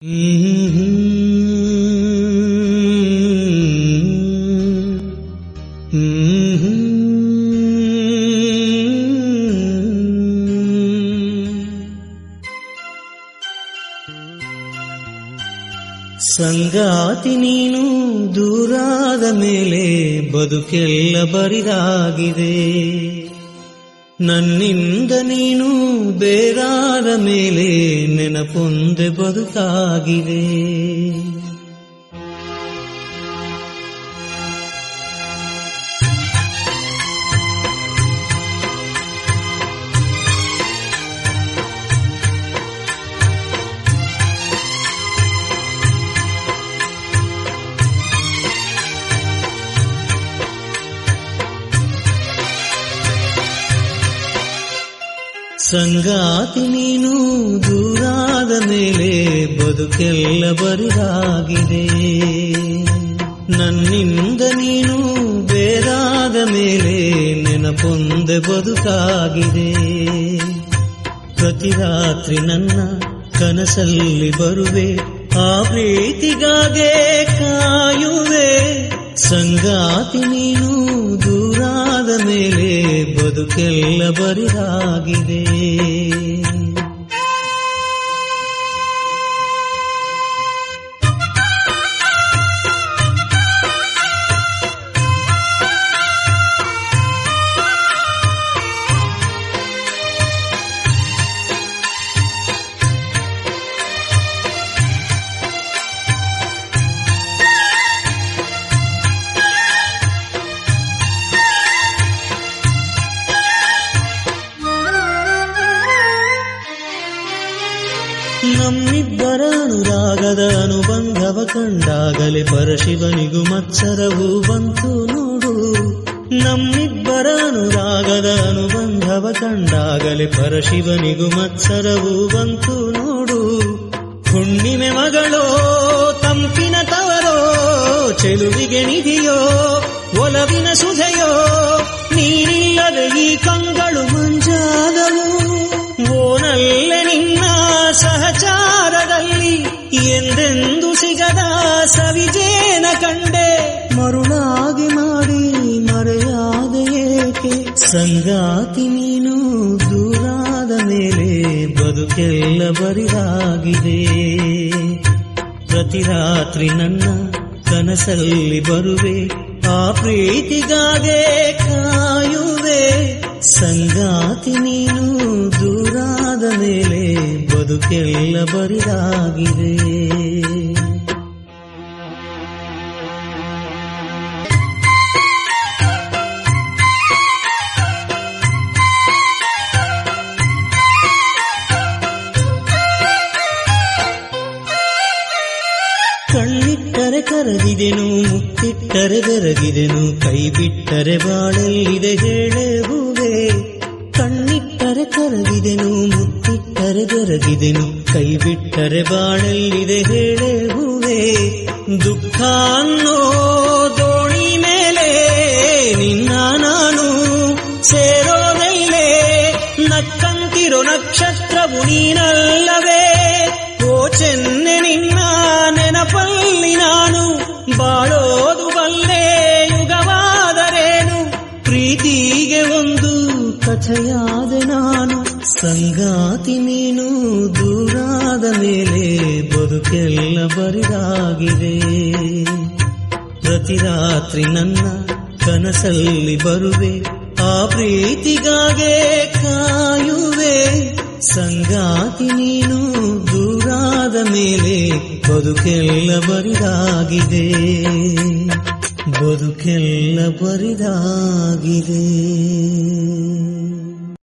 ಸಂಗಾತಿ ನೀನು ದೂರಾದ ಮೇಲೆ ಬದುಕೆಲ್ಲ ಬರಿದಾಗಿದೆ ನನ್ನಿಂದ ನೀನು ಬೇರಾದ ಮೇಲೆ ನೆನಪೊಂದೆ ಬದುಕಾಗಿದೆ ಸಂಗಾತಿ ನೀನು ದೂರಾದ ಮೇಲೆ ಬದುಕೆಲ್ಲ ಬರಿದಾಗಿದೆ ನನ್ನಿಂದ ನೀನು ಬೇರಾದ ಮೇಲೆ ನೆನಪೊಂದೆ ಬದುಕಾಗಿದೆ ಪ್ರತಿ ರಾತ್ರಿ ನನ್ನ ಕನಸಲ್ಲಿ ಬರುವೆ ಆ ಪ್ರೀತಿಗಾಗೆ ಕಾಯುವೆ ಸಂಗಾತಿ ನೀನು ದೂರಾದ ಮೇಲೆ ಬದುಕೆಲ್ಲ ಬರಿದಾಗಿದೆ ನಮ್ಮಿಬ್ಬರ ಅನುರಾಗದ ಅನುಬಂಧವ ಕಂಡಾಗಲೇ ಪರಶಿವನಿಗೂ ಮತ್ಸರವು ಬಂತು ನೋಡು ನಮ್ಮಿಬ್ಬರ ಅನುರಾಗದ ಅನುಬಂಧವ ಕಂಡಾಗಲೇ ಪರಶಿವನಿಗೂ ಮತ್ಸರವು ಬಂತು ನೋಡು ಹುಣ್ಣಿಮೆ ಮಗಳೋ ತಂಪಿನ ತವರೋ ಚೆಲುವಿಗೆ ನಿಧಿಯೋ ಒಲವಿನ ಸುಧೆಯೋ ನೀರಿಲ್ಲದೆ ಈ ಕಂಗಳು ಮಂಜಾದವು ಓನಲ್ಲೆ ನಿನ್ನ ಸಹಚಾರದಲ್ಲಿ ಎಂದೆಂದು ಸಿಗದ ಸವಿಜೇನ ಕಂಡೆ ಮರುಳಾಗಿ ಮಾಡಿ ಮರೆಯಾದ ಏಕೆ ಸಂಗಾತಿ ನೀನು ದೂರಾದ ಮೇಲೆ ಬದುಕೆಲ್ಲ ಬರಿದಾಗಿದೆ ಪ್ರತಿ ರಾತ್ರಿ ನನ್ನ ಕನಸಲ್ಲಿ ಬರುವೆ ಆ ಪ್ರೀತಿಗಾಗೆ ಕಾಯುವೆ ಸಂಗಾತಿ ನೀನು ದೂರಾದ ಮೇಲೆ ಬದುಕೆಲ್ಲ ಬರಿದಾಗಿದೆ ಕಣ್ಣಿಟ್ಟರೆ ಕರಗಿದೆನು ಮುತ್ತಿಟ್ಟರೆ ಬೆರಗಿದೆನು ಕೈ ಬಿಟ್ಟರೆ ಬಾಳಲ್ಲಿದೆ ಹೇಳುವೆ ಕಣ್ಣಿಟ್ಟರೆ ಕರಗಿದೆನು ಮುತ್ತಿಟ್ಟರೆ ಬೆರಗಿದೆನು ಕೈ ಬಿಟ್ಟರೆ ಬಾಳಲ್ಲಿದೆ ಹೇಳುವೆ ದುಃಖ ಅನ್ನೋ ದೋಣಿ ಮೇಲೆ ನಿನ್ನ ನಾನು ಸೇರೋದಲ್ಲೇ ನಕ್ಕಂತಿರೋ ನಕ್ಷತ್ರವು ನೀನಲ್ಲವೇ ಓ ಚೆನ್ನೆ ನಿನ್ನ ನೆನಪಲ್ಲಿ ನಾನು ಬಾಳೋದು ಬಲ್ಲೆ ಯುಗವಾದರೇನು ಪ್ರೀತಿಗೆ ಒಂದು ಕಥೆಯಾದ ನಾನು ಸಂಗಾತಿ ನೀನು ದೂರಾದ ಮೇಲೆ ಬದುಕೆಲ್ಲ ಬರಿದಾಗಿದೆ ಪ್ರತಿ ರಾತ್ರಿ ನನ್ನ ಕನಸಲ್ಲಿ ಬರುವೆ ಆ ಪ್ರೀತಿಗಾಗೆ ಕಾಯುವೆ ಸಂಗಾತಿ ನೀನು ದೂರಾದ ಮೇಲೆ ಬದುಕೆಲ್ಲ ಬರಿದಾಗಿದೆ ಬದುಕೆಲ್ಲ ಬರಿದಾಗಿದೆ